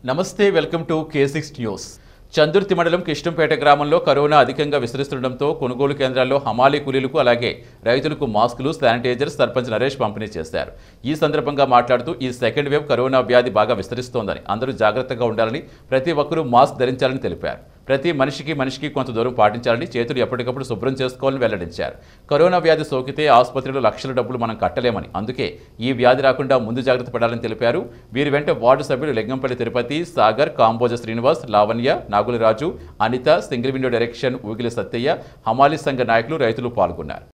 నమస్తే welcome to K six news Chandurthi మండలం కిష్టంపేట గ్రామంలో కరోనా అధికంగా విస్తరిస్తుండటంతో కొనుగోలు కేంద్రాల్లో హమాలీ కూలీలకు అలాగే రైతులకు మాస్కులు శానిటైజర్ సర్పంచ్ నరేష్ పంపిణీ చేశారు ఈ సందర్భంగా మాట్లాడుతూ ఈ సెకండ్ వేవ్ కరోనా వ్యాధి బాగా విస్తరిస్తోందని అందరూ జాగ్రత్తగా ఉండాలని ప్రతి ఒక్కరూ మాస్క్ ధరించాలని తెలిపారు ప్రతి మనిషికి మనిషికి కొంత దూరం పాటించాలని చేతులు ఎప్పటికప్పుడు శుభ్రం చేసుకోవాలని వెల్లడించారు కరోనా వ్యాధి సోకితే ఆసుపత్రిలో లక్షల డబ్బులు మనం కట్టలేమని అందుకే ఈ వ్యాధి రాకుండా ముందు జాగ్రత్త పడాలని తెలిపారు వీరి వెంట వార్డు సభ్యులు Lingampalli Tirupati Sagar Kamboja Srinivas Lavanya Nagularaju Anitha single window direction Ugili Sattaiah హమాలి సంఘ నాయకులు రైతులు పాల్గొన్నారు